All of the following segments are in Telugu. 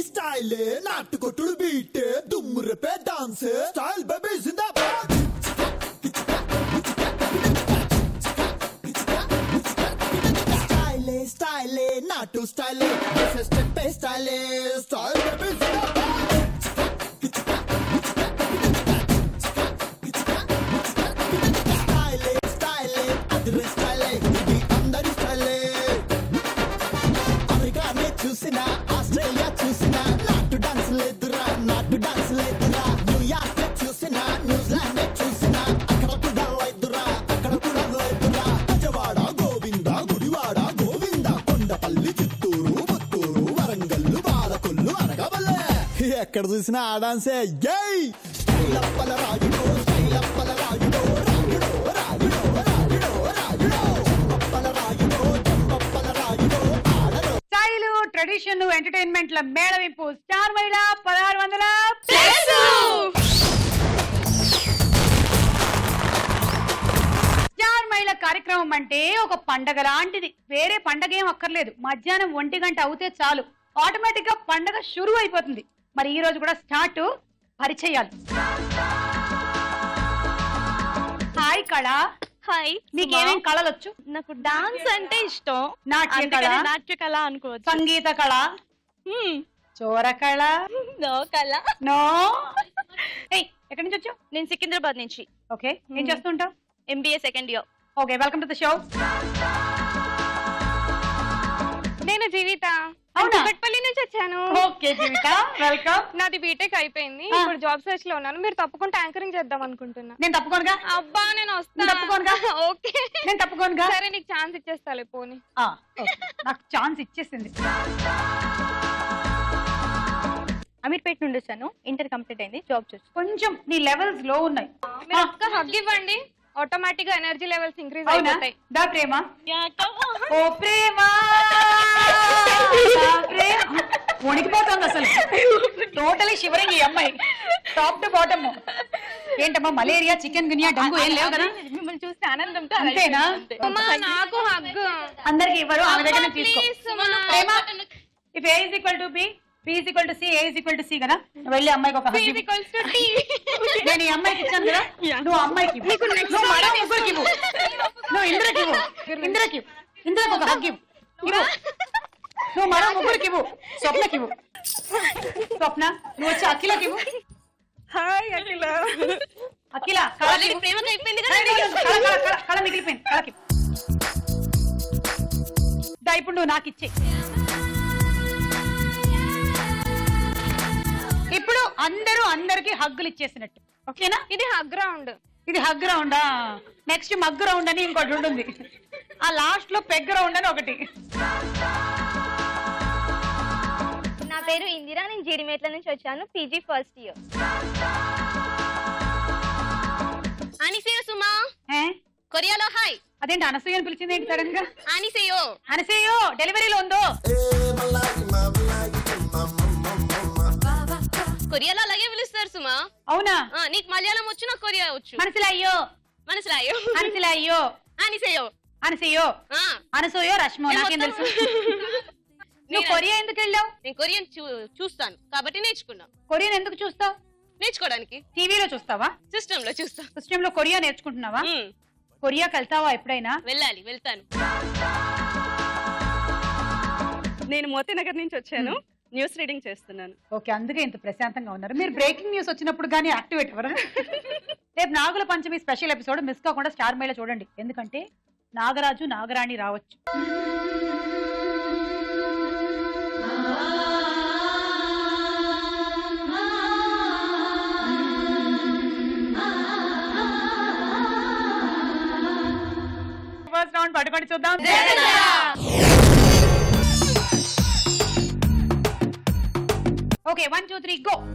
స్టైల్ నాటుకొట్టుడు బీట్ దుమ్ము రేపే డాన్స్ స్టైల్ బేబీ జిందాబాద్ స్టైలే స్టైలే నాటు స్టైలే స్టెప్ స్టైలే స్టైల్ బేబీ జిందాబాద్ స్టైలే స్టైలే అదిరే స్టైలే ఇది అందరి స్టైలే అమెరికానే చూసిన ఆస్ట్రేలియా చూసిన నాటు డాన్స్ లేదురా నాటు డాన్స్ లేదురా న్యూయార్క్ చూసిన న్యూజిలాండ్ చూసిన అక్కడ కూడా లేదురా అక్కడ కూడా లేదురా విజయవాడ గోవింద గుడివాడ గోవింద కొండపల్లి చిత్తూరు పుత్తూరు వరంగల్లు బాలకొల్లు అనగవల్లే ఎక్కడ చూసినా ఆ డాన్సే జై స్టైల్ అప్పల రాజుడో స్టైల్ అప్పల రాజుడో రాజుడో రాజుడో రాజుడో రాజుడో చెంపప్పల రాజుడో చెంపప్పల రాజుడో ఆడరో స్టైల్ ట్రెడిషన్ ఎంటర్టైన్మెంట్ల మేళవింపు స్టార్ మహిళ పదహారు వందల స్టార్ మహిళ కార్యక్రమం అంటే ఒక పండగ లాంటిది వేరే పండగ ఏం అక్కర్లేదు మధ్యాహ్నం ఒంటి గంట అవుతే చాలు ఆటోమేటిక్ గా పండగ షురు అయిపోతుంది మరి ఈ రోజు కూడా స్టార్ట్ పరిచయాలు హాయ్ కళ హాయ్ మీకేమేం కళలు వచ్చు నాకు డాన్స్ అంటే ఇష్టం నాట్య అందుకని కళ? నాట్య కళ అనుకోవచ్చు సంగీత కళ హ్మ్. చోర కళ నో కళ నో ఏయ్ ఎక్కడి నుంచి వచ్చావు నేను సికింద్రాబాద్ నుంచి ఓకే ఏం చేస్తుంటావు MBA second year okay welcome to the show నేను జీవిత అవునా? కుకట్పల్లి నుంచి వచ్చాను ఓకే జీవిత వెల్కమ్ నాది బీటెక్ అయిపోయింది ఆ. ఇప్పుడు జాబ్ సెర్చ్ లో ఉన్నాను మీరు తప్పకుండా యాంకరింగ్ చేద్దాం అనుకుంటున్నా నేను తప్పుకోనుగా అబ్బా నేను నువ్వు వస్తా తప్పుకోనుగా? ఓకే నేను తప్పుకోనుగా సరే నీకు ఛాన్స్ ఇచ్చేస్తాలే పోనీ ఆ, ఓకే. నాకు ఛాన్స్ ఇచ్చేసింది అమీర్పేట నుండి వచ్చాను ఇంటర్ కంప్లీట్ అయింది జాబ్ చూసి కొంచెం నీ లెవెల్స్ లో ఉన్నాయి మీరు ఒక్క హగ్ ఇవ్వండి ఆటోమేటిక్ గా ఎనర్జీ లెవెల్స్ ఇంక్రీజ్ అవునా అయిపోతాయి దా ప్రేమ ఓ ప్రేమ నా ప్రేమ వణికిపోతుంది అసలు టోటలీ షివరింగ్ ఈ అమ్మాయి టాప్ టు బాటమ్ ఏంటమ్మా మలేరియా చికెన్ గునియా డెంగు ఏం లేవు కదా మిమ్మల్ని చూస్తే ఆనందంతో అంతేనా అమ్మా నాకు హగ్ అందరికి ఇవ్వరు ఆమె దగ్గర తీసుకో please Prema if A is equal to B B is equal to C A is equal to C కదా నువ్వు వెళ్ళి అమ్మాయికి ఒక hug ఇవ్వు. ఈక్వల్స్ టు టీ నేను ఈ అమ్మాయికి ఇచ్చాను కదా నువ్వు అమ్మాయికి ఇవ్వు. నువ్వు మరో ముగ్గురికి ఇవ్వు నువ్వు ఇంద్రకి ఇవ్వు ఇంద్రకి ఇవ్వు. ఇంద్రకు ఒక హగ్ ఇవ్వు ఇవ్వు నువ్వు మరో ముగ్గురికి ఇవ్వు స్వప్నకి ఇవ్వు స్వప్న నువ్వు వచ్చి అఖిలకి ఇవ్వు హాయ్ అఖిల అఖిల కళకి ఇవ్వు. ప్రేమగా అయిపోయింది కళ, కళ, కళ, కళ, కళ మిగిలిపోయింది కళకి దా ఇప్పుడు నువ్వు నాకు ఇచ్చే ఇప్పుడు అందరూ అందరికి హగ్గులు ఇచ్చేసినట్టు ఓకేనా ఇది హగ్ రౌండ్ ఇది హగ్ రౌండా నెక్స్ట్ మగ్ రౌండ్ అని ఇంకోటి ఉంటుంది ఆ లాస్ట్ లో పెగ్ రౌండ్ అని ఒకటి నా పేరు ఇందిరా నేను జీడిమేట్ల నుంచి వచ్చాను పీజీ ఫస్ట్ ఇయర్ అనిసేయో సుమా ఏ? కొరియాలో హాయ్ అదేంటి అనసూయ అని పిలిచింది ఏంటి సడన్ గా అనిసేయో అనసూయో డెలివరీలో ఉందో కొరియాలో అలాగే పిలుస్తారు సుమా అవునా ఆ, నీకు మలయాళం వచ్చు నాకు కొరియా వచ్చు మనసులో అయ్యో మనసులాయో అనసులో అయ్యో అనిసేయో అనసూయో ఆ, అనసూయో రష్మో నేను నాకేం తెలుసు మొత్తం- నువ్వు నేను- కొరియా ఎందుకు వెళ్ళావు నేను కొరియన్ చూ- చూస్తాను కాబట్టి నేర్చుకున్నా కొరియన్ ఎందుకు చూస్తావు నేర్చుకోవడానికి టీవీలో చూస్తావా సిస్టమ్ లో చూస్తా సిస్టమ్ లో కొరియా నేర్చుకుంటున్నావా ఉమ్, కొరియాకి వెళ్తావా ఎప్పుడైనా వెళ్ళాలి వెళ్తాను నేను మోతీనగర్ నుంచి వచ్చాను న్యూస్ రీడింగ్ చేస్తున్నాను ఓకే అందుకే ఇంత ప్రశాంతంగా ఉన్నారు మీరు బ్రేకింగ్ న్యూస్ వచ్చినప్పుడు కానీ యాక్టివేట్ ఎవరు రేపు Nagula Panchami special episode miss కాకుండా స్టార్ మేళ చూడండి ఎందుకంటే నాగరాజు నాగరాణి రావచ్చు ఫస్ట్ రౌండ్ పట్టుకొని చూద్దాం okay one two three go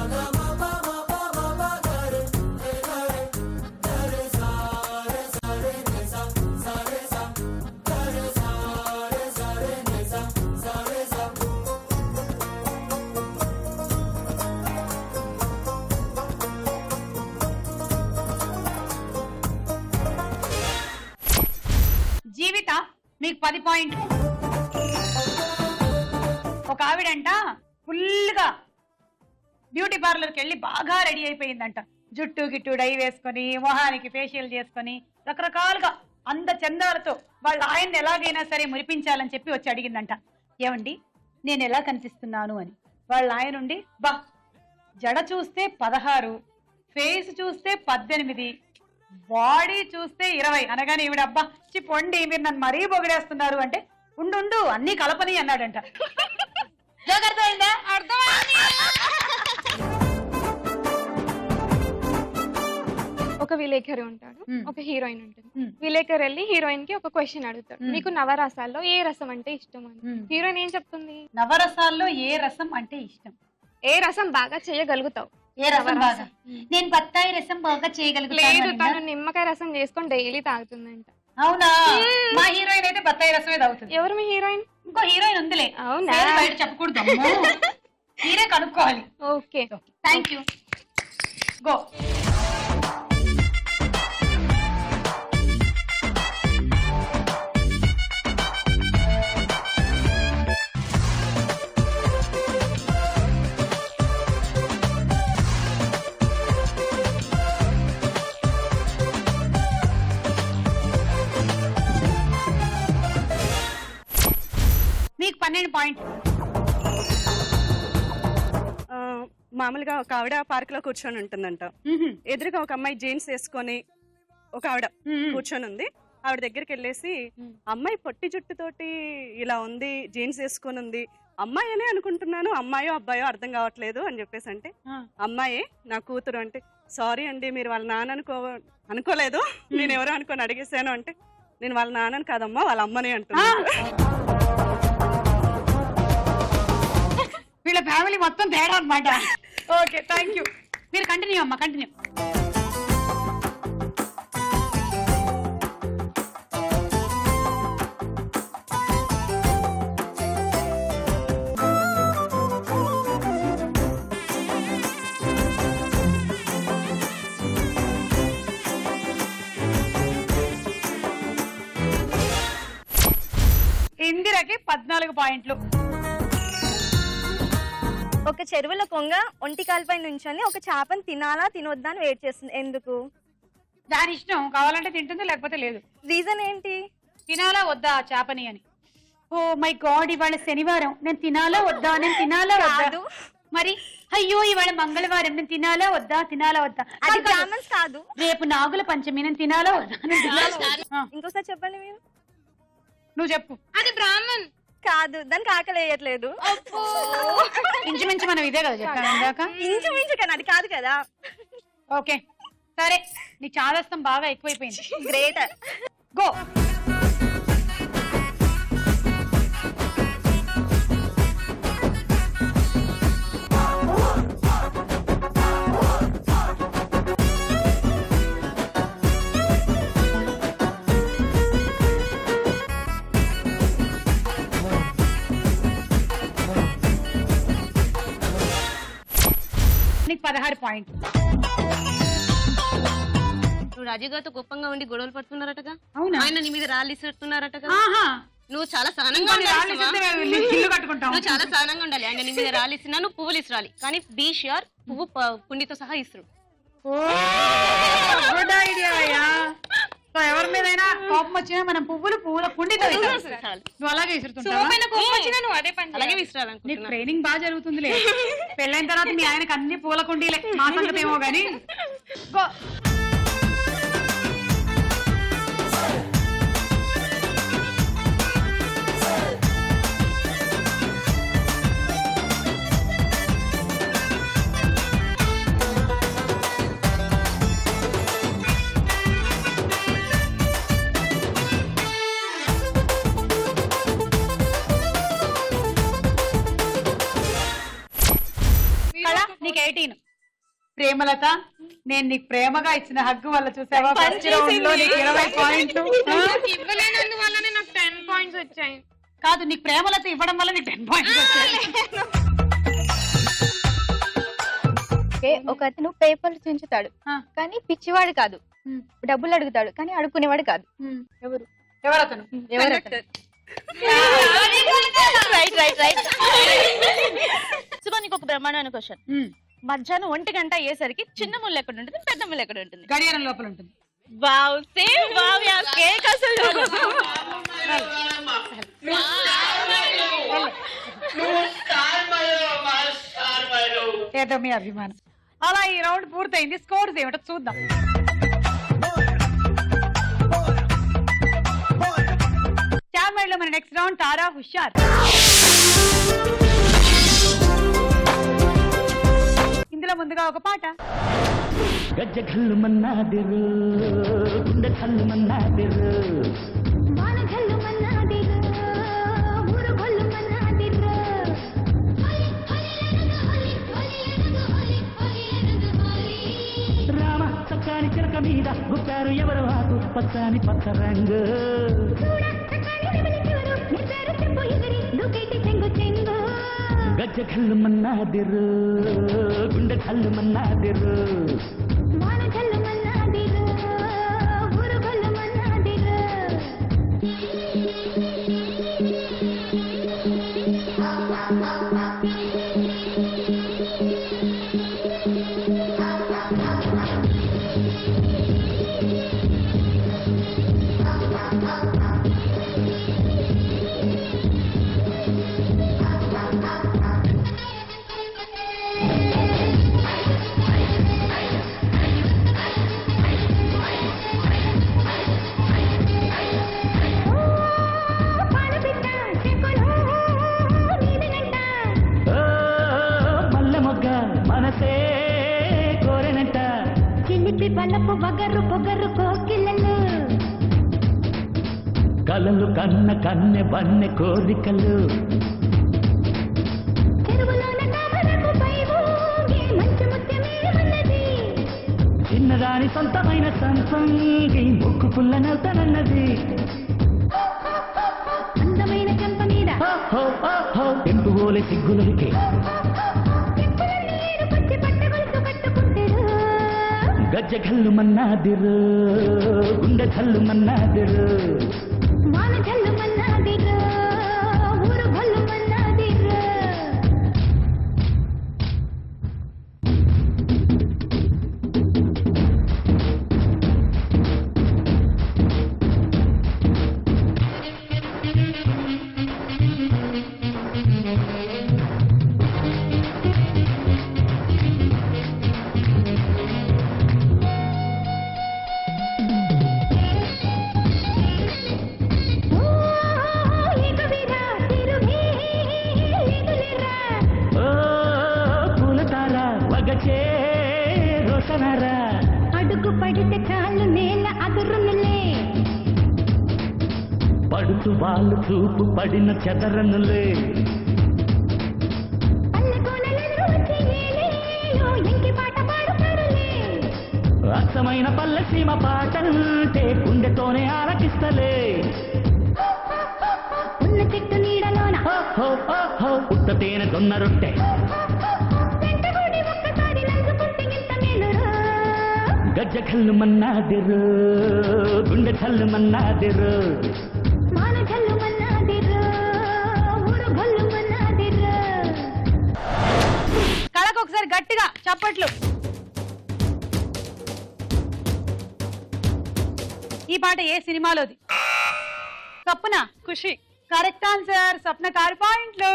Jeevitha మీకు పది పాయింట్ ఒక ఆవిడంట ఫుల్గా బ్యూటీ పార్లర్కి వెళ్ళి బాగా రెడీ అయిపోయిందంట జుట్టు గిట్టు డై వేసుకొని మొహానికి ఫేషియల్ చేసుకొని రకరకాలుగా అంద చందాలతో వాళ్ళ ఆయన్ని ఎలాగైనా సరే మురిపించాలని చెప్పి వచ్చి అడిగిందంట ఏమండి నేను ఎలా కనిపిస్తున్నాను అని వాళ్ళ ఆయన ఉండి బా జడ చూస్తే పదహారు ఫేస్ చూస్తే పద్దెనిమిది బాడీ చూస్తే ఇరవై అనగానే ఈవిడ అబ్బా చి పొండి మీరు నన్ను మరీ పొగిడేస్తున్నారు అంటే ఉండు ఉండు అన్నీ కలపని అన్నాడంట జోక్ అర్థమైందా ఒక విలేకరి ఉంటాడు మ్మ్. ఒక హీరోయిన్ ఉంటుంది మ్మ్. విలేకరి వెళ్ళి హీరోయిన్ కి ఒక క్వశ్చన్ అడుగుతాడు మ్మ్. మీకు నవరసాల్లో ఏ రసం అంటే ఇష్టం అని మ్మ్. హీరోయిన్ ఏం చెప్తుంది నవరసాల్లో ఏ రసం అంటే ఇష్టం ఏ రసం బాగా చేయగలుగుతావు ఏ రసం నవరసం. బాగా నేను బత్తాయి రసం బాగా లేదు చేయగలుగుతాను తను నిమ్మకాయ రసం చేసుకొని డైలీ తాగుతుందంట అవునా మా హీరోయిన్ అయితే బత్తాయి రసమే తాగుతుంది ఎవరు మీ హీరోయిన్ ఇంకో హీరోయిన్ ఉందిలే అవునా? పేరు బయట చెప్పకూడదు అమ్మో. మీరే కనుక్కోవాలి ఓకే థ్యాంక్ యూ గో మీకు పన్నెండు పాయింట్ ఆ, మామూలుగా ఒక ఆవిడ పార్క్ లో కూర్చొని ఉంటుందంట ఎదురుగా ఒక అమ్మాయి జీన్స్ వేసుకొని ఒక ఆవిడ కూర్చొని ఉంది ఆవిడ దగ్గరికి వెళ్ళేసి అమ్మాయి పొట్టి జుట్టుతోటి ఇలా ఉంది జీన్స్ వేసుకొని ఉంది అమ్మాయి అనే అనుకుంటున్నాను అమ్మాయో అబ్బాయో అర్థం కావట్లేదు అని చెప్పేసి అంటే అమ్మాయే నా కూతురు అంటే సారీ అండి మీరు వాళ్ళ నాన్న అనుకో అనుకోలేదు నేను ఎవరో అనుకొని అడిగేసాను అంటే నేను వాళ్ళ నాన్నని కాదమ్మా వాళ్ళ అమ్మని అంటున్నాను వీళ్ళ ఫ్యామిలీ మొత్తం తేడా అనమాట ఓకే థ్యాంక్ యూ మీరు కంటిన్యూ అమ్మా కంటిన్యూ ఇందిరకి పద్నాలుగు పాయింట్లు ఒక చెరువులో కొంగ ఒంటి కాలుపై నుంచొని ఒక చేపను తినాలా తినొద్దా అని వెయిట్ చేస్తుంది ఎందుకు దాని ఇష్టం కావాలంటే తింటుంది లేకపోతే లేదు రీజన్ ఏంటి తినాలా వద్దా ఆ చేపని అని ఓ మై గాడ్ ఇవాళ శనివారం నేను తినాలా వద్దా నేను తినాలా వద్దా కాదు. మరి అయ్యో ఇవాళ మంగళవారం నేను తినాలా వద్దా తినాలా వద్దా అది కాదు, కాదు. బ్రాహ్మణ్స్ కాదు రేపు నాగుల పంచమి నేను తినాలా వద్దా నేను తినాలా వద్దా? ఆ, ఇంకోసారి చెప్పండి మీరు నువ్వు చెప్పు అది బ్రాహ్మణ్ కాదు దానికి ఆకలి వేయట్లేదు ఇంచుమించు మనం ఇదే కదా చెప్పాను ఇందాక ఇంచుమించు కానీ అది కాదు కదా ఓకే సరే నీ చాదస్తం బాగా ఎక్కువైపోయింది గ్రేట్ గో నీకు పదహారు పాయింట్ నువ్వు రాజీవ్ గారితో గొప్పంగా ఉండి గొడవలు పడుతున్నారటగా అవునా? ఆయన నీ మీద రాళ్ళు ఇస్తున్నారటగా ఆహా నువ్వు చాలా సహనంగా ఇంకొన్ని ఉండాలి రాళ్ళు శివ. ఇస్తే మేము ఇల్లు- ఇల్లు కట్టుకుంటాం నువ్వు చాలా సహనంగా ఉండాలి ఆయన నీ మీద రాళ్ళు ఇస్తున్నా నువ్వు పువ్వులు ఇస్తురాలి కానీ బీ ష్యూర్ పువ్వు ప- పుండితో సహా ఇస్తురు గుడ్ ఐడియా సో ఎవరి మీదైనా కోపం వచ్చినా మనం పువ్వులు పువ్వుల కుండితో ఇస్తాం. చాలు. నువ్వు అలాగే విసురుతుంటావా పైన కోపం వచ్చినా నువ్వు అదే పని అలాగే నీకు విసిరాలనుకుంటున్నా ట్రైనింగ్ బాగా జరుగుతుందిలే పెళ్ళైన తర్వాత మీ ఆయనకి అన్ని పూల కుండీలే మా సంగతి ఏమో గానీ గో కళ నీకు ఎయిటీన్ ప్రేమలత నేను నీకు ప్రేమగా ఇచ్చిన హగ్గు వల్ల చూసావా ఫస్ట్ రౌండ్ లో నీకు ఇరవై పాయింట్లు ఆ? ఇవ్వలేనందువల్లనే నాకు టెన్ పాయింట్స్ వచ్చాయి కాదు నీకు ప్రేమలత ఇవ్వడం వల్ల నీకు టెన్ పాయింట్స్ వచ్చాయి ఓకే ఒక అతను పేపర్లు చించుతాడు ఆ. కానీ పిచ్చివాడు కాదు ఉమ్. డబ్బులు అడుగుతాడు కానీ అడుక్కునేవాడు కాదు ఉమ్. ఎవరు ఎవరతను ఎవరు అతను? రైట్ రైట్ రైట్ బ్రహ్మాండమైన క్వశ్చన్ మధ్యాహ్నం ఒంటి గంట అయ్యేసరికి చిన్న ముళ్ళు ఎక్కడ ఉంటుంది పెద్ద ముళ్ళు ఎక్కడ ఉంటుంది గడియారం లోపల ఉంటుంది వావ్ సేమ్ వావ్ యా కేక్ అసలు ఏదో మీ అభిమానం అలా ఈ రౌండ్ పూర్తయింది స్కోర్స్ ఏమిటో చూద్దాం లో మన నెక్స్ట్ రౌండ్ తారా హుషార్ ఇందులో ముందుగా ఒక పాట గజ్జ కళ్ళు మన్నాదిరు గుండె కళ్ళు మన్నాదిరు రామ చక్కాని చిలక మీద గుప్పారు ఎవరు ఆకు పచ్చాని పచ్చ రంగు గజ్జ కళ్ళు మన్నాదిరు గుండె కళ్ళు మన్నాదిరు ఓ, మల్లె మొగ్గ మనసే కోరెనంట బలపు బగరు పొగరు కోకిలలు కలలు కన్న కన్నె బన్నె కోరికలు చెరువులోన తామరకు పై ఊగే మంచు ముత్యమే ఉన్నది చిన్నదాని సొంతమైన సంపంగి ముక్కు పుల్లనవుతానన్నది అందమైన చెంప మీద ఓహో ఓహో ఎంటు ఓలే సిగ్గులరికే చెప్పుల నీరు పచ్చి పట్ట గొలుసు కట్టుకుంటారు గజ్జ కళ్ళు మన్నాదిరు గుండె కళ్ళు మన్నాదిరు వాన జల్లు మన్నాదిరు ఊరు గొల్లు మన్నాదిరు ఓ ఏకవీరా తిరుగే లేదులేరా ఓ పూలతార వగచే రోషనారా అడుగు పడితే చాలు నేల అదురునులే పడుతు వాళ్ళు చూపు పడిన చెదరనులే పల్లె కోనలను వచ్చి ఏలేలో ఎంకి పాట పాడుతారులే అచ్చమైన పల్లె సీమ పాటంటే గుండెతోనే ఆలకిస్తలే ఉన్న చెట్టు నీడలోన ఓహో ఓహో పుట్ట తేనె దొన్న రొట్టె వెంటబడి ఒక్కసారి నంచుకుంటే ఎంత మేలురా గజ్జ కళ్ళు మన్నాదిరు గుండె కళ్ళు మన్నాదిరు మాన జల్లు మన్నాదిరు ఊరు గొల్లు మన్నాదిరు కళకు ఒకసారి గట్టిగా చప్పట్లు ఈ పాట ఏ సినిమాలోది కప్పున ఖుషి కరెక్ట్ ఆన్సర్ స్వప్న కారు పాయింట్లు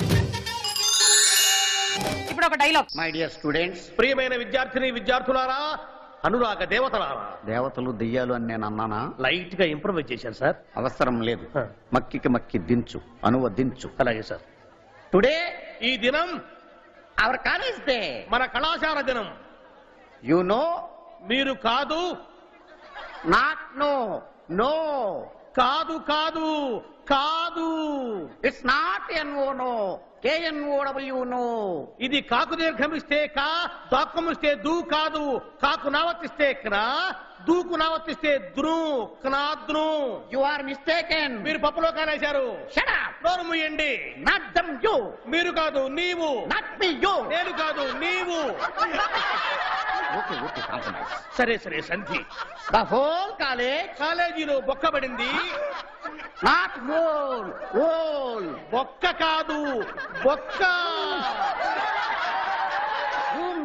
ఇప్పుడు ఒక డైలాగ్ మై డియర్ స్టూడెంట్స్ ప్రియమైన విద్యార్థిని విద్యార్థులారా అనురాగ దేవతలారా దేవతలు దెయ్యాలు అని నేను అన్నానా లైట్ గా ఇంప్రూవైజ్ చేశాను సార్ అవసరం లేదు హ. మక్కికి మక్కి దించు అనువదించు అలాగే సార్ టుడే ఈ దినం అవర్ కాలేజ్ డే మన కళాశాల దినం యు నో మీరు కాదు నాట్ నో నో కాదు కాదు కాదు it's not N O no K N O W know ఇది కాకు దీర్ఘమిస్తే కా దాక్కమిస్తే దూ కాదు కాకు నావర్తిస్తే క్రా దూకు నావర్తిస్తే ద్రు క్నాద్రు యు ఆర్ మిస్టేకెన్ మీరు పప్పులో కానేశారు షట్ అప్ నోరు ముయ్యండి నాట్ దమ్ యు మీరు కాదు నీవు నాట్ మీ యు నేను కాదు నీవు ఓకే ఓకే కాంప్రమైజ్ సరే సరే సంధి ద హోల్ కాలేజ్ కాలేజీలో బొక్కబడింది నాట్ హోల్ హోల్ బొక్క కాదు బొక్క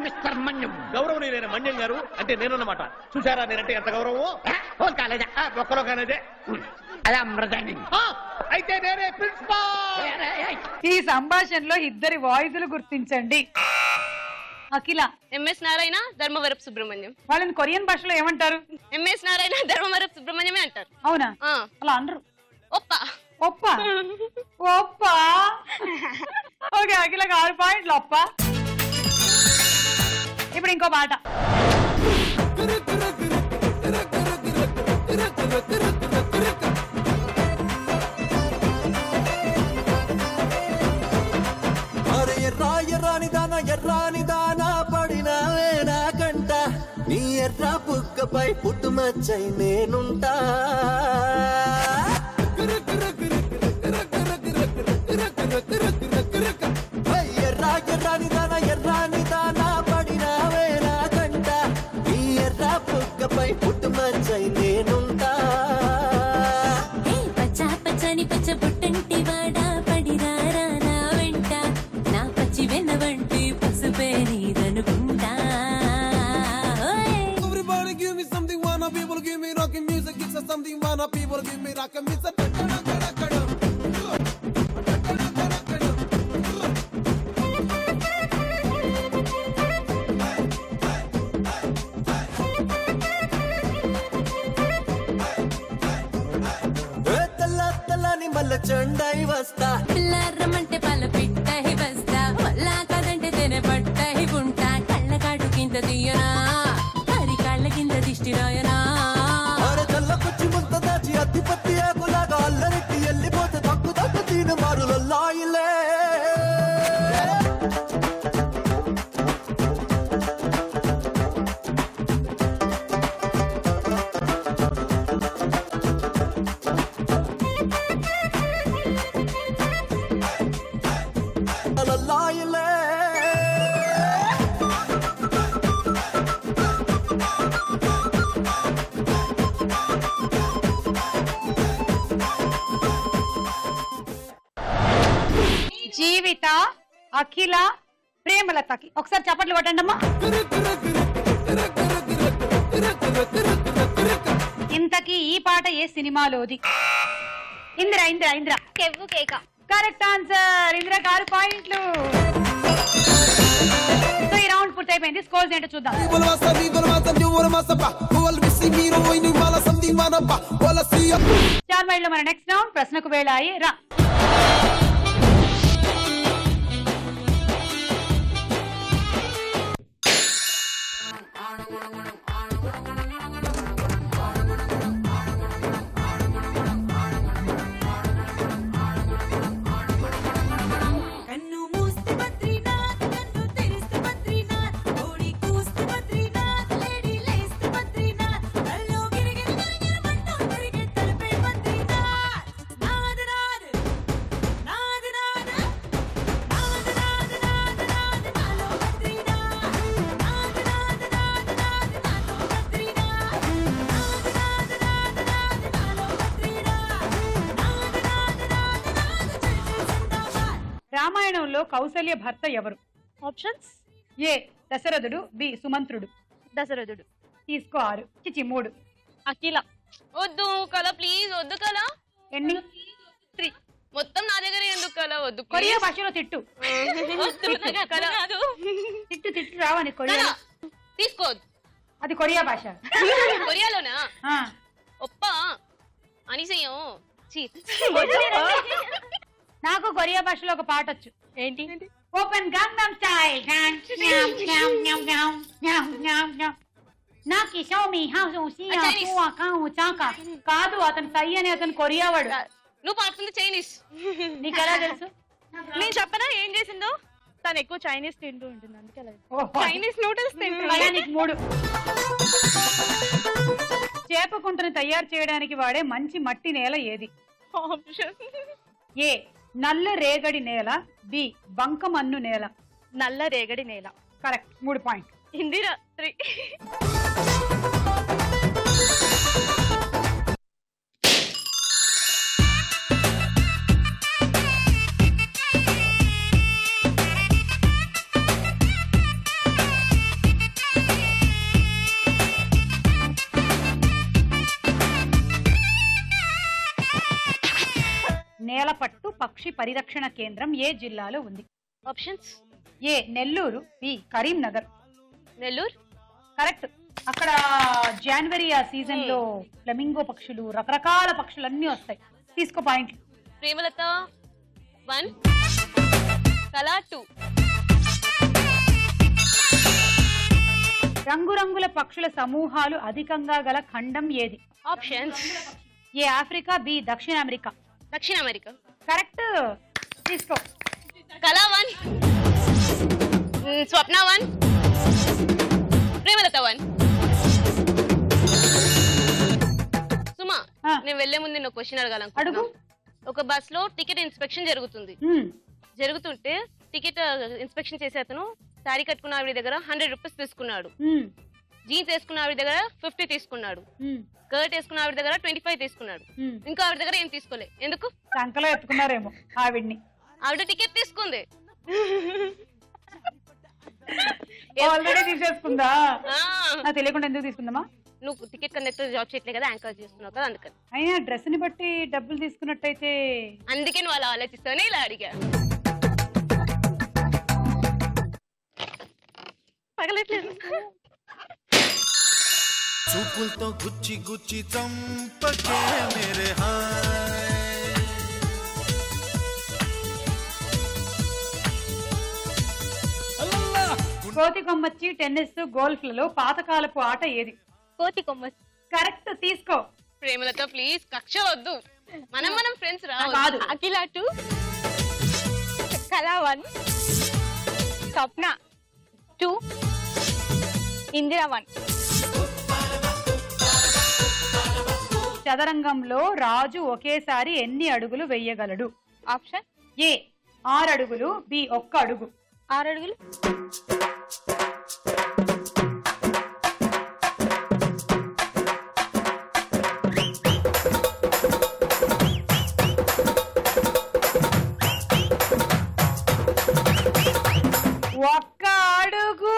మిస్టర్ మన్యం గౌరవనీయులైన మన్యం గారు అంటే నేనన్నమాట చూసారా నేనంటే ఎంత గౌరవం ఫోన్ కాలేదా ఒక్కలో కానేదే అదే అమృతాన్ని ఆ, అయితే నేనే ప్రిన్సిపాల్ ఈ సంభాషణలో ఇద్దరి వాయిస్లు గుర్తించండి అఖిల ఎంఎస్ నారాయణ ధర్మవరపు సుబ్రహ్మణ్యం వాళ్ళని కొరియన్ భాషలో ఏమంటారు ఎంఎస్ నారాయణ ధర్మవరపు సుబ్రహ్మణ్యమే అంటారు అవునా ఆ, అలా అనరు ఒప్ప ఒప్ప ఒప్ప ఓకే అఖిలకు ఆరు పాయింట్లు ఒప్ప ఇప్పుడు ఇంకో పాట అరే ఎర్రా ఎర్రాని దాన ఎర్రాని దాన పడినావే నా కంట నీ ఎర్ర బుక్కపై పుట్టుమచ్చై నేనుంటా హై, ఎర్రా ఎర్రాని దాన ఎర్రాని దాన పడినావే నా కంట నీ ఎర్ర బుక్కపై పుట్టుమచ్చై నేనుంటా పచ్చా పచ్చని పచ్చ పుట్టంటి వాడా పడిరారా నా వెంట నా పచ్చి వెన్నవంటి పసుపే నీదనుకుంటా Everybody give me something, wanna people give me rockin' music, it's a something, wanna people give me rockin' music. ఏ తెల్ల తెల్లని మల్ల చెండై వస్తా పిల్లారమంటే పాల పిట్టహి బస్తా వల్లా కాదంటే తెనే పట్టహి గుంటా కళ్ళ కాడు కింద తీయనా హరి కాళ్ళ కింద దిష్టి రాయనా అరే తెల్లకొచ్చి ముంత దాచి అత్తిపత్తి ఆకులాగా అల్లరెట్టి వెళ్ళిపోతే తక్కు తక్కు తీను మారులల్లాయిలే లల్లాయిలే జీవిత అఖిల ప్రేమలతకి ఒకసారి చప్పట్లు కొట్టండి అమ్మా ఇంతకీ ఈ పాట ఏ సినిమాలోది ఇందిర ఇందిర ఇందిర కెవ్వు కేక కరెక్ట్ ఆన్సర్ ఇందిర ఆరు పాయింట్లు సో ఈ రౌండ్ పూర్తయిపోయింది స్కోర్స్ ఏంటో చూద్దాం Viva la massa, viva la massa, viva la massa, pa. Wala misi miro, oini mala something mana pa. Wala siya. చార్మైడ్ లో మన నెక్స్ట్ రౌండ్ ప్రశ్నకు వేళ అయ్యి రా కన్ను మూస్తే బద్రీనాథ్ కన్ను తెరిస్తే బద్రీనాథ్ ఓడి కూస్తే బద్రీనాథ్ లేడీ లేస్తే బద్రీనాథ్ కల్లో గిరిగిరి గిరిగిరి మంటూ తిరిగే తలపే బద్రీనాథ్ నాద నాద నాద నాద నాద నాద నాద నాద నాలో బద్రీనాథ్ నాద నాద నాద నాద నాలో బద్రీనాథ్ నాద నాద నాద నాద నాలో బద్రీనాథ్ నాద నాద నాద నాద జై జై జిందాబాద్ రామాయణంలో కౌసల్య భర్త ఎవరు ఆప్షన్స్ ఏ దశరథుడు బి సుమంత్రుడు దశరథుడు తీసుకో ఆరు చిచి మూడు అఖిల వద్దు కల ప్లీజ్ వద్దు కల ఎన్ని త్రీ మొత్తం నా దగ్గర ఎందుకు కల వద్దు కొరియా please. భాషలో తిట్టు వద్దు, నాకు అర్థం కాదు. తిట్టు తిట్టు రావని కొరియా కల, తీసుకోవద్దు అది కొరియా భాష కొరియాలోనా ఆ, ఒప్ప అనిసయ్యం చీ నాకు కొరియా భాషలో ఒక పాట వచ్చు ఏంటి ఓపెన్ గంగం స్టైల్ నాకు షోమి హౌస్ కాదు అతను సై అని అతను కొరియా వాడు నువ్వు పాడుతుంది చైనీస్ నీకు ఎలా తెలుసు నేను చెప్పనా ఏం చేసిందో తను ఎక్కువ చైనీస్ తింటూ ఉంటుంది అందుకే అలా చైనీస్ నూడిల్స్ అలాగే నీకు మూడు చేపకుంటను తయారు చేయడానికి వాడే మంచి మట్టి నేల ఏది ఆప్షన్ ఏ నల్ల రేగడి నేల బి బంకమన్ను నేల నల్ల రేగడి నేల కరెక్ట్ మూడు పాయింట్ ఇందిరా త్రీ పరిరక్షణ కేంద్రం ఏ జిల్లాలో ఉంది options A Nellore B Karimnagar Nellore correct అక్కడ జనవరి ఆ సీజన్ లో ఫ్లెమింగో పక్షులు రకరకాల పక్షులు అన్ని వస్తాయి తీసుకో పాయింట్లు ప్రేమలత వన్ కళా టూ రంగురంగుల పక్షుల సమూహాలు అధికంగా గల ఖండం ఏది ఆప్షన్స్ ఏ ఆఫ్రికా బి దక్షిణ అమెరికా దక్షిణ అమెరికా కరెక్ట్ తీసుకో Kala one Swapna one Premalatha one Suma నేను వెళ్లే ముందు నేను క్వశ్చన్ అడగాలనుకుంటున్నా ఒక బస్ లో టికెట్ ఇన్స్పెక్షన్ జరుగుతుంది జరుగుతుంటే టికెట్ ఇన్స్పెక్షన్ చేసే అతను శారీ కట్టుకున్న ఆవిడ దగ్గర హండ్రెడ్ రూపీస్ తీసుకున్నాడు జీన్స్ వేసుకున్న ఆవిడ దగ్గర ఫిఫ్టీ తీసుకున్నాడు స్కర్ట్ వేసుకున్న ఆవిడ దగ్గర ట్వంటీ ఫైవ్ తీసుకున్నాడు ఇంకా ఆవిడ దగ్గర ఏం తీసుకోలే ఎందుకు సంకలో ఎత్తుకున్నారేమో ఆవిడ్ని ఆవిడ టికెట్ తీసుకుంది ఆల్రెడీ తీసేసుకుందా ఆ. నాకు తెలియకుండా ఎందుకు తీసుకుందామా నువ్వు టికెట్ కండక్టర్ జాబ్ చేయట్లే కదా యాంకర్ చేస్తున్నావు కదా అందుకని అయినా డ్రెస్ ని బట్టి డబ్బులు తీసుకున్నట్టయితే అందుకే నువ్వు అలా ఆలోచిస్తానే ఇలా అడిగా పగలట్లేదు చూపులతో గుచ్చి గుచ్చి చంపకే మేరే హాయ్ కోతి కొమ్మచ్చి టెన్నిస్ గోల్ఫ్ లలో పాతకాలపు ఆట ఏది కోతి కొమ్మచ్చి కరెక్ట్ తీసుకో ప్రేమలతో ప్లీజ్ కక్ష వద్దు మనం మనం ఫ్రెండ్స్ రా కాదు. Akhila two Kala one Swapna two Indira one చదరంగంలో రాజు ఒకేసారి ఎన్ని అడుగులు వెయ్యగలడు ఆప్షన్ ఏ ఆరు అడుగులు బి ఒక్క అడుగు ఆరు అడుగులు ఒక్క అడుగు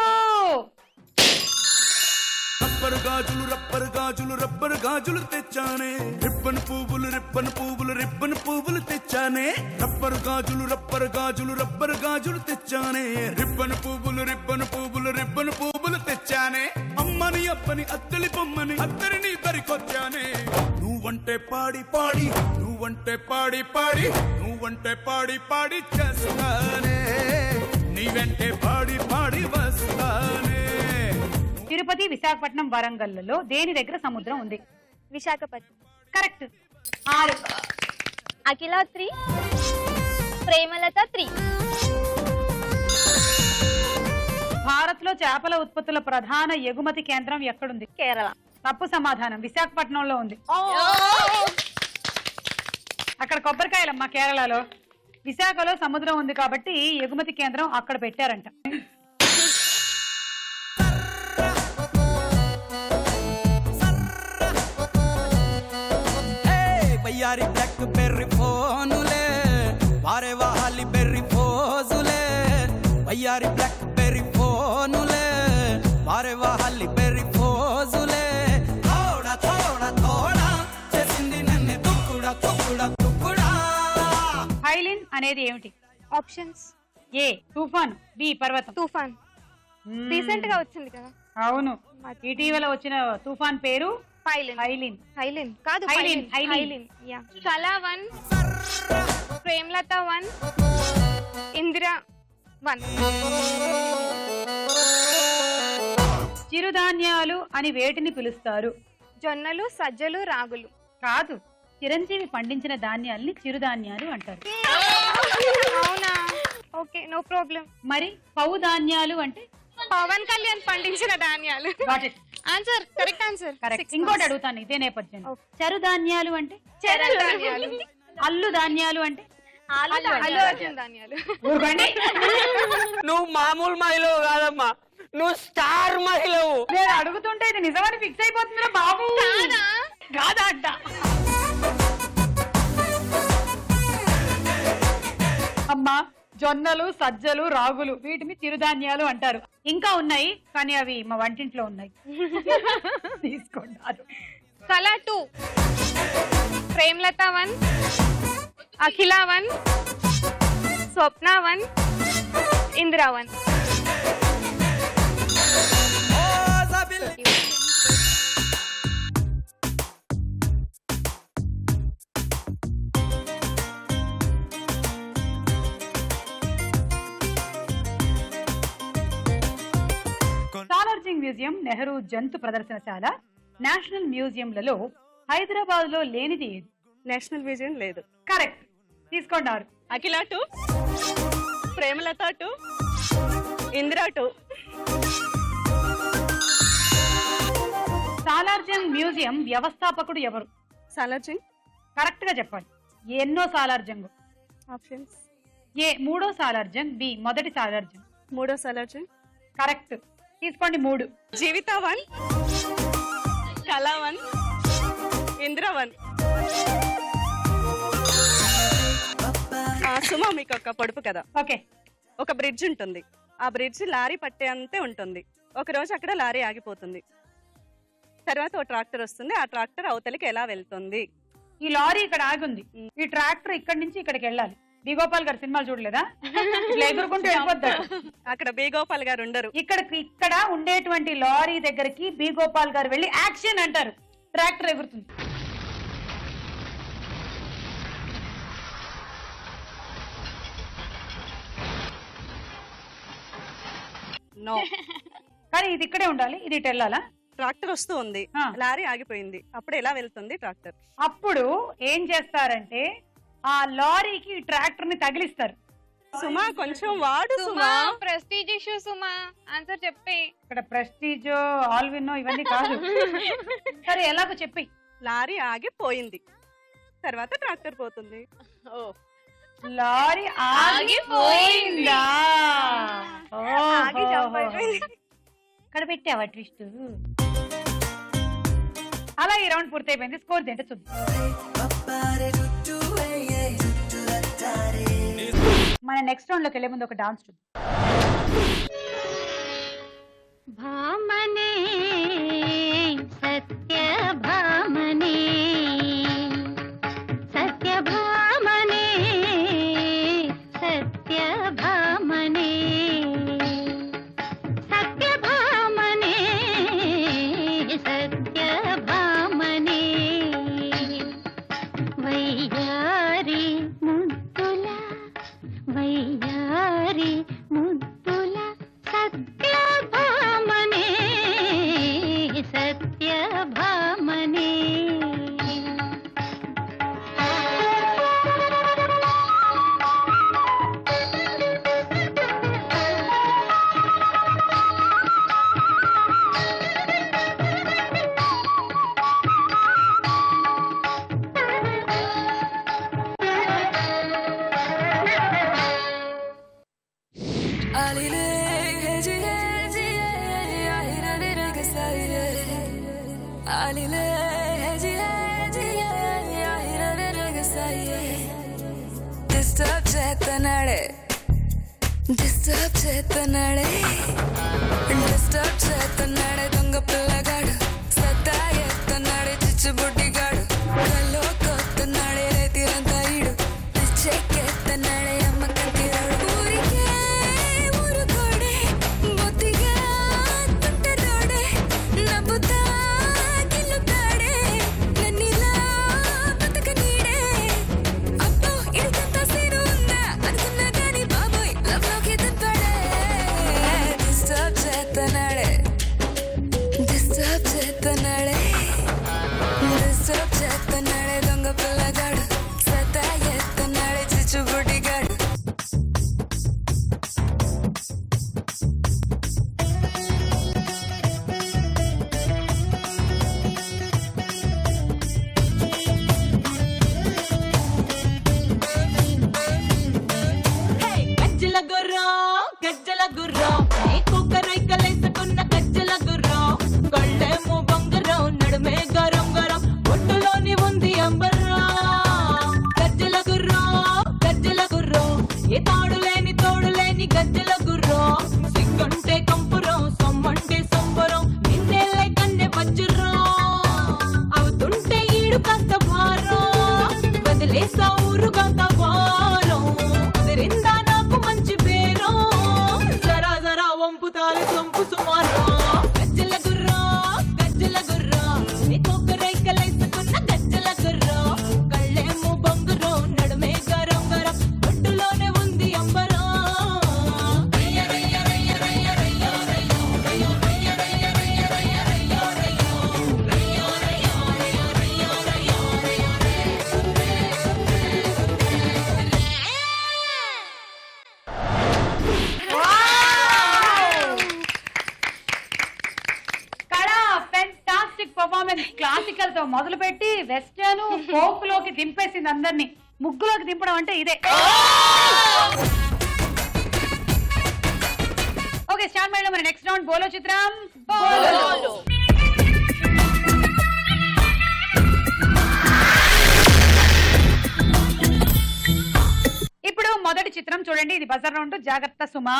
రబ్బరు గాజులు రబ్బరు గాజులు రబ్బరు గాజులు తెచ్చానే రిబ్బన్ పువ్వులు రిబ్బన్ పువ్వులు రిబ్బన్ పువ్వులు తెచ్చానే రబ్బరు గాజులు రబ్బరు గాజులు రబ్బరు గాజులు తెచ్చానే రిబ్బన్ పువ్వులు రిబ్బన్ పువ్వులు రిబ్బన్ పువ్వులు తెచ్చానే అమ్మని అప్పని అత్తలి బొమ్మని అత్తరిని దరికొచ్చానే నువ్వంటే పాడి పాడి నువ్వంటే పాడి పాడి నువ్వంటే పాడి పాడి చేస్తానే నీ వెంటే పాడి పాడి వస్తానే తిరుపతి విశాఖపట్నం వరంగల్లలో దేని దగ్గర సముద్రం ఉంది విశాఖపట్నం కరెక్ట్ ఆరు అఖిల త్రీ ప్రేమలత త్రీ భారత్ లో చేపల ఉత్పత్తుల ప్రధాన ఎగుమతి కేంద్రం ఎక్కడుంది కేరళ తప్పు సమాధానం విశాఖపట్నంలో ఉంది అక్కడ కొబ్బరికాయలమ్మా కేరళలో విశాఖలో సముద్రం ఉంది కాబట్టి ఎగుమతి కేంద్రం అక్కడ పెట్టారంట బయ్యారి బ్లాక్ బెర్రీ ఫోనులే వారే వాహాలి బెర్రీ ఫోజులే బయ్యారి బ్లాక్ బెర్రీ ఫోనులే వారే వాహాలి బెర్రీ ఫోజులే తోడ తోడ తోడ చేసింది నన్ను తుక్కుడా తుక్కుడా తుక్కుడా హైలిన్ అనేది ఏమిటి ఆప్షన్స్ ఏ తుఫాన్ బి పర్వతం తుఫాన్ రీసెంట్ గా వచ్చింది కదా అవును ఇటీవల వచ్చిన తుఫాన్ పేరు హైలిన్ హైలిన్ హైలిన్ కాదు హైలిన్, హైలిన్ హైలిన్. హైలిన్ yeah Kala one Premalatha one Indira one చిరుధాన్యాలు అని వేటిని పిలుస్తారు జొన్నలు సజ్జలు రాగులు కాదు చిరంజీవి పండించిన ధాన్యాల్ని చిరుధాన్యాలు అంటారు అవునా ఓకే నో ప్రాబ్లం మరి పౌ ధాన్యాలు అంటే పవన్ కళ్యాణ్ పండించిన ధాన్యాలు Got it. Answer correct answer correct ఇంకోటి అడుగుతాను ఇదే నేపథ్యం చరు ధాన్యాలు అంటే చెరలు ధాన్యాలు అల్లు ధాన్యాలు అంటే అల్లు ధాన్యాలు. అర్జున్ ధాన్యాలు ఊరుకోండి. నువ్వు మామూలు మహిళవు కాదమ్మా నువ్వు స్టార్ మహిళవు నేను అడుగుతుంటే ఇది నిజమని ఫిక్స్ అయిపోతుందిరా బాబు కాదా అంట అమ్మా జొన్నలు సజ్జలు రాగులు వీటిని చిరుధాన్యాలు అంటారు ఇంకా ఉన్నాయి కానీ అవి మా వంటింట్లో ఉన్నాయి తీసుకోండి అది. Kala two Premalatha one Akhila one Swapna one Indira one Salar Jung museum Nehru జంతు ప్రదర్శనశాల నేషనల్ మ్యూజియంలలో హైదరాబాద్ లో లేనిది ఏది నేషనల్ మ్యూజియం లేదు కరెక్ట్ తీసుకోండి ఆరు Akhila two Premalatha two Indira two Salar Jung museum వ్యవస్థాపకుడు ఎవరు సాలార్జంగ్ కరెక్ట్ గా చెప్పాలి ఎన్నో సాలార్జంగ్ ఆప్షన్స్ ఏ మూడో సాలార్జంగ్ బి మొదటి సాలార్జంగ్ మూడో సాలార్జంగ్ కరెక్ట్ తీసుకోండి మూడు Jeevitha one Kala one Indira one ఆ, సుమా మీకు ఒక పొడుపు కదా ఓకే ఒక బ్రిడ్జ్ ఉంటుంది ఆ బ్రిడ్జ్ లారీ పట్టే అంతే ఉంటుంది ఒక రోజు అక్కడ లారీ ఆగిపోతుంది తర్వాత ఓ ట్రాక్టర్ వస్తుంది ఆ ట్రాక్టర్ అవతలికి ఎలా వెళ్తుంది ఈ లారీ ఇక్కడ ఆగుంది ఈ ట్రాక్టర్ ఇక్కడి నుంచి ఇక్కడికి వెళ్ళాలి బి గోపాల్ గారు సినిమాలు చూడలేదా ఇట్లా ఎగురుకుంటూ వెళ్ళిపోతాడు అక్కడ బి గోపాల్ గారు ఉండరు ఇక్కడికి ఇక్కడ ఉండేటువంటి లారీ దగ్గరికి బి గోపాల్ గారు వెళ్ళి యాక్షన్ అంటారు ట్రాక్టర్ ఎగురుతుంది నో కానీ ఇది ఇక్కడే ఉండాలి ఇది ఇటు వెళ్ళాలా ట్రాక్టర్ వస్తూ ఉంది లారీ ఆగిపోయింది అప్పుడు ఎలా వెళ్తుంది ట్రాక్టర్ అప్పుడు ఏం చేస్తారంటే ఆ లారీకి ఈ ట్రాక్టర్ ని తగిలిస్తారు సుమా కొంచెం వాడు Suma prestige issue Suma answer చెప్పి ఇక్కడ ప్రెస్టీజ్ ఆల్విన్ ఇవన్నీ కాదు సరే ఎలాగో చెప్పి లారీ ఆగిపోయింది తర్వాత ట్రాక్టర్ పోతుంది ఓ లారీ ఆగిపోయిందా ఆగి jump అయిపోయింది. ఇక్కడ పెట్టావా ట్విస్ట్ అలా ఈ రౌండ్ పూర్తయిపోయింది స్కోర్ ఏంటో చూద్దాం మన నెక్స్ట్ రౌండ్ లోకి వెళ్ళే ముందు ఒక డాన్స్ చూద్దాం భామనే సత్య భామనే సత్య భామనే సత్య భామనే సత్య భామనే సత్య భామనే వయ్యారి ముద్దుల వయ్యారి ముద్దుల సత్య భామనే సత్య భామనే డిస్టర్బ్ చేస్తున్నాడే డిస్టర్బ్ చేస్తున్నాడే డిస్టర్బ్ చేస్తున్నాడే దొంగ పిల్లగాడు సత్తా ఎత్తున్నాడే చిచ్చుబుడ్డిగాడు కల్లో కొత్తున్నాడే రేతిరంతా ఈడు పిచ్చెక్కెత్తన్నాడే అమ్మ కంటిరాడు ఊరికే ఊరుకోడే బొత్తిగా తుంటరోడే నవ్వుతా గిల్లుతాడే నన్నిలా బతకనీడే అబ్బో ఇడికంతా సీను ఉందా అనుకున్నా గాని బాబోయ్ లవ్ లోకి దింపాడే డిస్టర్బ్ చేస్తున్నాడే డిస్టర్బ్ చేస్తున్నాడే డిస్టర్బ్ చేస్తున్నాడే దొంగ పిల్లగాడు సత్తా ఎత్తున్నాడే చిచ్చుబుడ్డిగాడు గజ్జల గుర్రం గజ్జల గుర్రం నీ కుక్క రైకలేసుకున్న గజ్జల గుర్రం కళ్ళేమో బంగారం నడుమే గరం గరం ఒట్టులోని ఉంది అంబర్రా గజ్జల గుర్రం గజ్జల గుర్రం ఏ తాడు లేని తోడు లేని గజ్జల గుర్రం సిగ్గుంటే కంపురం సొమ్మంటే సంబరం నిన్నేళ్ళే కన్నె వజ్రం అవుతుంటే ఈడు కాస్త భారం వదిలేసా ఊరు కాస్త భారం కుదిరిందా నా పాటలతో మొదలు పెట్టి వెస్టర్న్ ఫోక్ లోకి దింపేసింది అందరినీ ముగ్గులోకి దింపడం అంటే ఇదే ఓకే స్టార్ట్ మేడం మరి నెక్స్ట్ రౌండ్ బోలో చిత్రం బోలో ఇప్పుడు మొదటి చిత్రం చూడండి ఇది బజార్ రౌండ్ జాగ్రత్త సుమా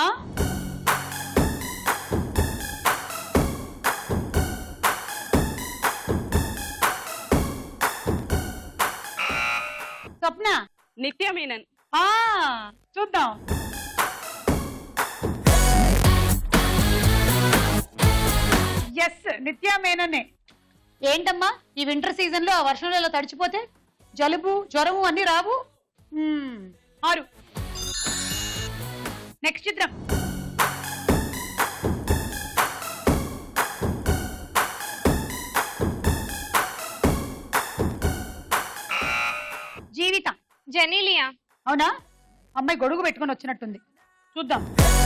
స్వప్న నిత్య మీనన్ ఆ చూద్దాం ఎస్ నిత్యా మేననే ఏంటమ్మా ఈ వింటర్ సీజన్ లో ఆ వర్షంలో ఇలా తడిచిపోతే జలుబు జ్వరము అన్ని రావు మ్మ్, ఆరు నెక్స్ట్ చిత్రం జీవితం జెనీలియా అవునా అమ్మాయి గొడుగు పెట్టుకొని వచ్చినట్టుంది చూద్దాం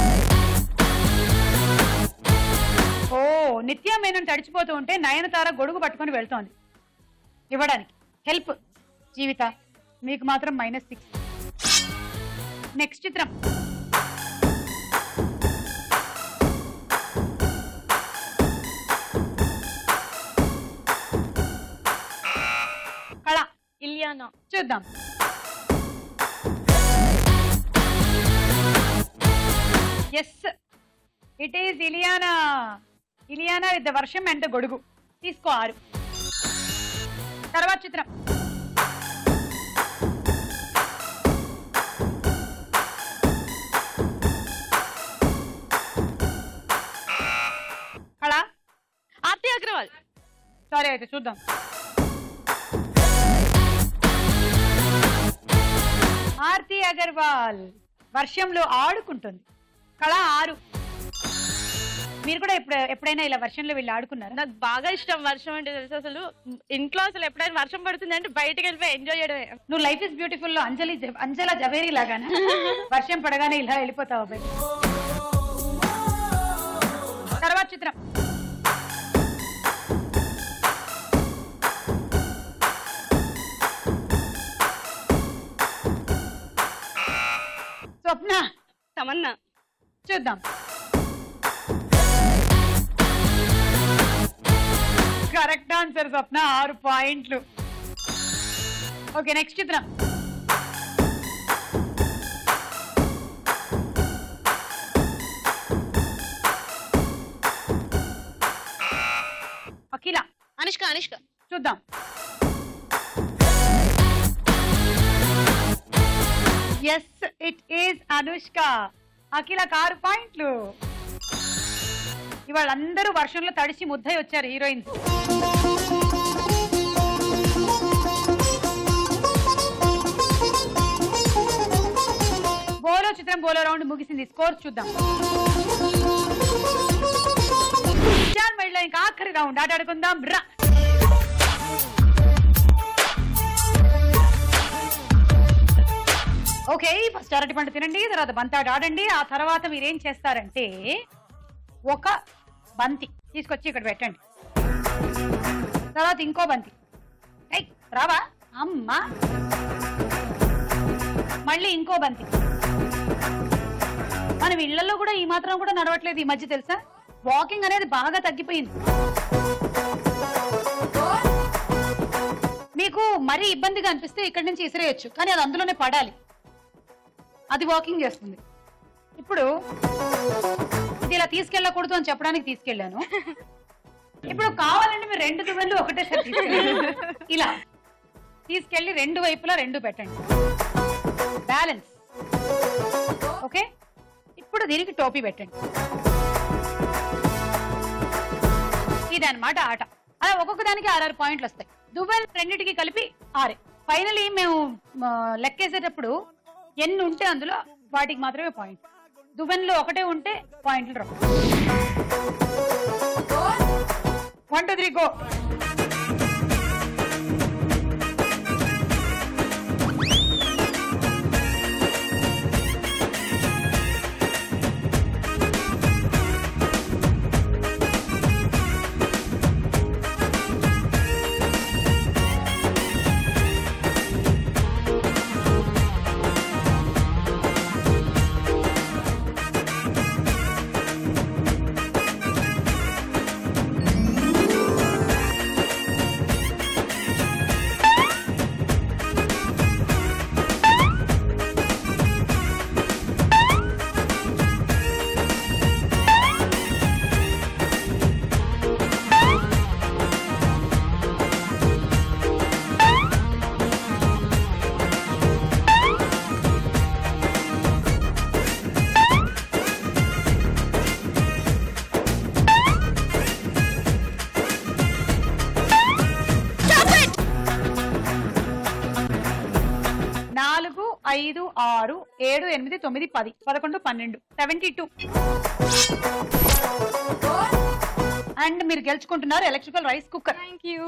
ఓ నిత్య మేనన్ తడిచిపోతూ ఉంటే నయనతార గొడుగు పట్టుకొని వెళ్తోంది ఇవ్వడానికి హెల్ప్ జీవిత మీకు మాత్రం మైనస్ సిక్స్ నెక్స్ట్ చిత్రం కళ ఇలియానా చూద్దాం yes it is Ileana Ileana with the Varsham and the గొడుగు తీసుకో ఆరు తర్వాత చిత్రం కళ ఆర్తి అగ్రవాల్ సరే అయితే చూద్దాం ఆర్తి అగర్వాల్ వర్షంలో ఆడుకుంటుంది కళ ఆరు మీరు కూడా ఎప్పుడు ఎప్పుడైనా ఇలా వర్షంలో వెళ్ళి ఆడుకున్నారా నాకు బాగా ఇష్టం వర్షం అంటే తెలుసు అసలు ఇంట్లో అసలు ఎప్పుడైనా వర్షం పడుతుంది అంటే బయటకు వెళ్ళిపోయి ఎంజాయ్ చేయడమే నువ్వు లైఫ్ ఇస్ బ్యూటిఫుల్ లో అంజలి జ- అంజలా జవేరి లాగానే వర్షం పడగానే ఇలా వెళ్ళిపోతావు బయట తర్వాత చిత్రం స్వప్న తమన్నా చూద్దాం కరెక్ట్ ఆన్సర్ స్వప్న ఆరు పాయింట్లు ఓకే నెక్స్ట్ చిత్రం అఖిల అనుష్క అనుష్క చూద్దాం yes it is Anushka Akhila ఆరు పాయింట్లు ఇవాళ అందరూ వర్షంలో తడిసి ముద్దై వచ్చారు హీరోయిన్స్ బోలో చిత్రం బోలో రౌండ్ ముగిసింది స్కోర్ చూద్దాం చార్ మళ్ళీ ఇంకా ఆఖరి రౌండ్ ఆట ఆడుకుందాం రా ఓకే ఫస్ట్ అరటి పండు తినండి తర్వాత బంతాట ఆడండి ఆ తర్వాత మీరేం చేస్తారంటే ఒక బంతి తీసుకొచ్చి ఇక్కడ పెట్టండి తర్వాత ఇంకో బంతి ఏయ్, రావా అమ్మా మళ్ళీ ఇంకో బంతి మనం ఇళ్లలో కూడా ఈ మాత్రం కూడా నడవట్లేదు ఈ మధ్య తెలుసా వాకింగ్ అనేది బాగా తగ్గిపోయింది మీకు మరీ ఇబ్బందిగా అనిపిస్తే ఇక్కడి నుంచి ఇసిరేయచ్చు కానీ అది అందులోనే పడాలి అది వాకింగ్ చేస్తుంది ఇప్పుడు ఇది ఇలా తీసుకెళ్ళకూడదు అని చెప్పడానికి తీసుకెళ్ళాను ఇప్పుడు కావాలంటే మీరు రెండు దువ్వెలు ఒకటేసారి తీసుకెళ్ళండి ఇలా తీసుకెళ్ళి రెండు వైపులా రెండు పెట్టండి బ్యాలెన్స్ ఓకే ఇప్పుడు దీనికి టోపీ పెట్టండి ఇదన్నమాట ఆట అలా ఒక్కొక్క దానికి ఆరారు పాయింట్లు వస్తాయి దువ్వెలు రెండింటికి కలిపి ఆరే ఫైనలీ మేము ఆ, లెక్కేసేటప్పుడు ఎన్ని ఉంటే అందులో వాటికి మాత్రమే పాయింట్ దువ్వెన్లో ఒకటే ఉంటే పాయింట్లు రావు వన్ టూ త్రీ గో ఐదు ఆరు ఏడు ఎనిమిది తొమ్మిది పది పదకొండు పన్నెండు సెవెంటీ టూ అండ్ మీరు గెలుచుకుంటున్నారు electrical rice cooker thank you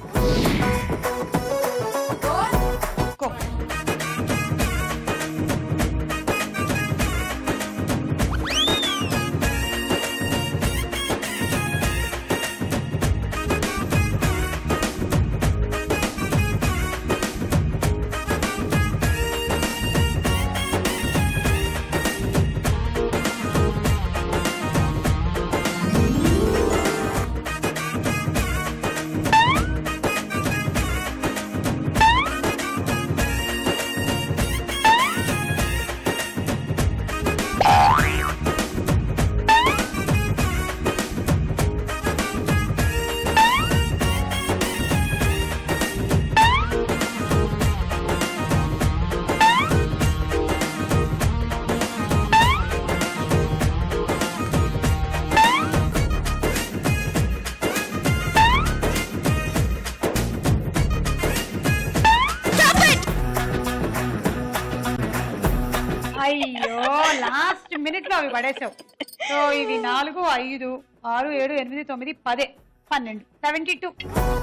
అయ్యో లాస్ట్ మినిట్ లో అవి పడేసావు సో ఇవి నాలుగు ఐదు ఆరు ఏడు ఎనిమిది తొమ్మిది పదే పన్నెండు సెవెంటీ టూ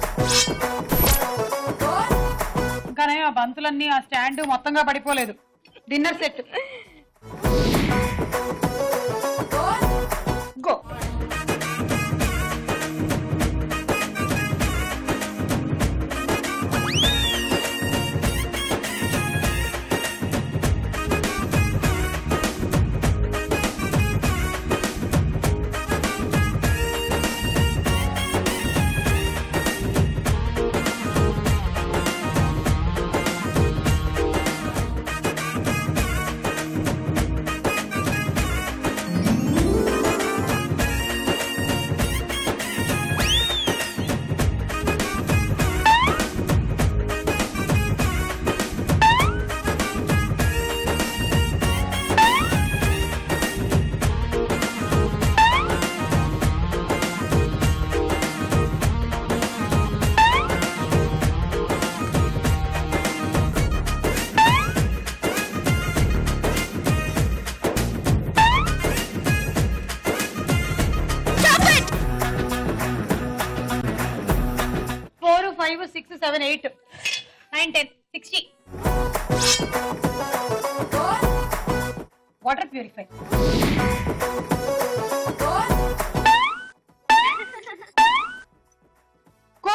ఇంకానే ఆ బంతులన్నీ ఆ స్టాండ్ మొత్తంగా పడిపోలేదు dinner set go four five six seven eight nine ten sixty water purify కో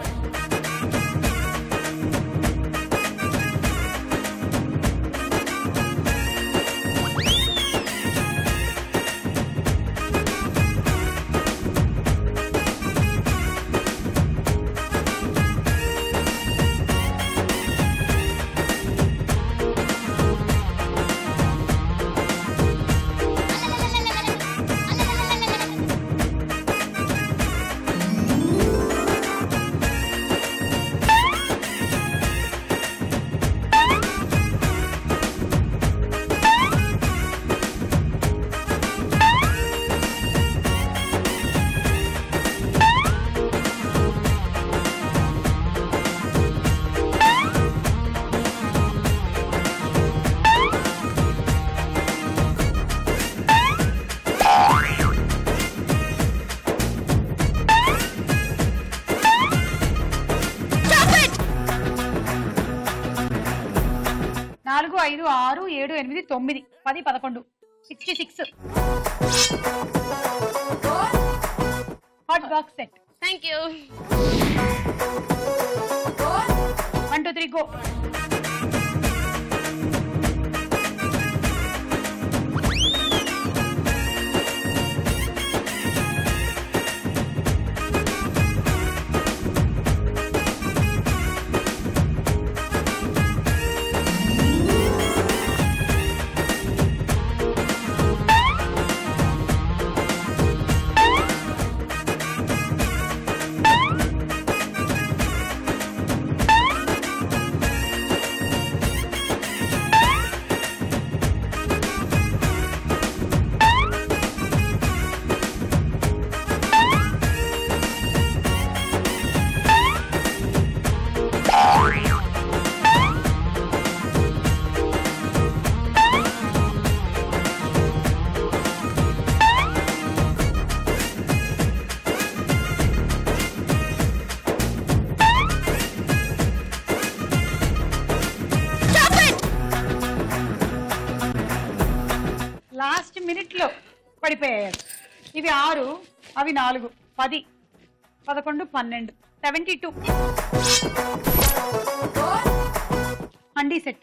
నాలుగు ఐదు ఆరు ఏడు ఎనిమిది తొమ్మిది పది పదకొండు sixty six hot box set thank you one two three go పడిపోయాయి ఇవి ఆరు అవి నాలుగు పది పదకొండు పన్నెండు సెవెంటీ టూ అండీ సెట్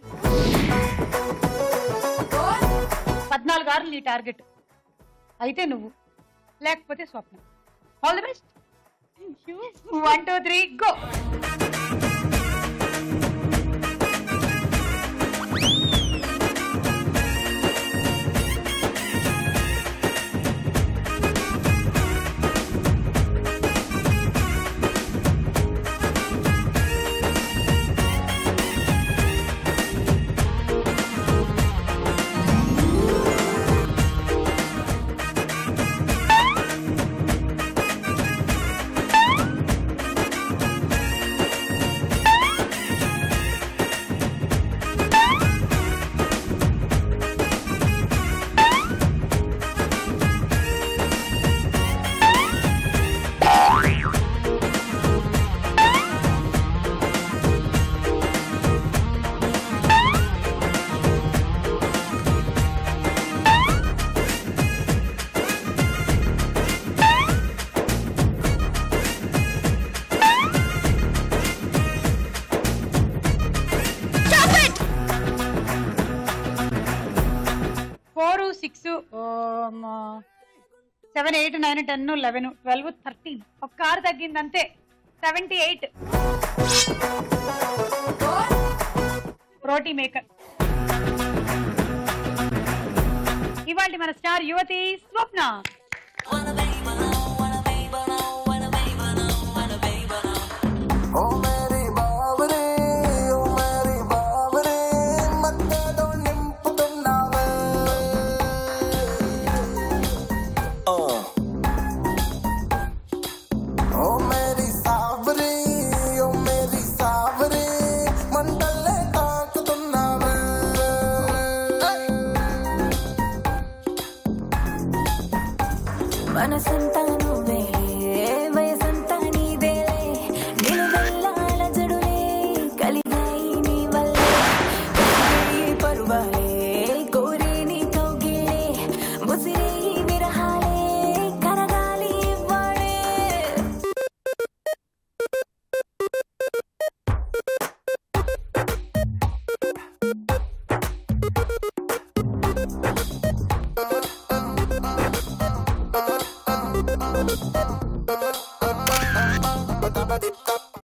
పద్నాలుగు ఆరు నీ టార్గెట్ అయితే నువ్వు లేకపోతే Swapna all the best one two three go four six seven eight nine ten eleven twelve thirteen ఒక్క ఆరు తగ్గింది అంతే సెవెంటీ ఎయిట్ రోటీ మేకర్ ఇవాళ మన స్టార్ యువతి స్వప్న ఓ మేరీ సావరి ఓ మేరీ సావరి మంటల్లే తాకుతున్నావే మనసంతా నువ్వే వయసంతా నీదేలే నిలువెల్లాల జడులే కలిగాయి నీ వల్లే కలిగాయి పరువాలే కోరే నీ కౌగిలే ముసిరే ఈ విరహాలే కరగాలి ఇవ్వాలే Ba-da-ba-dip-dop.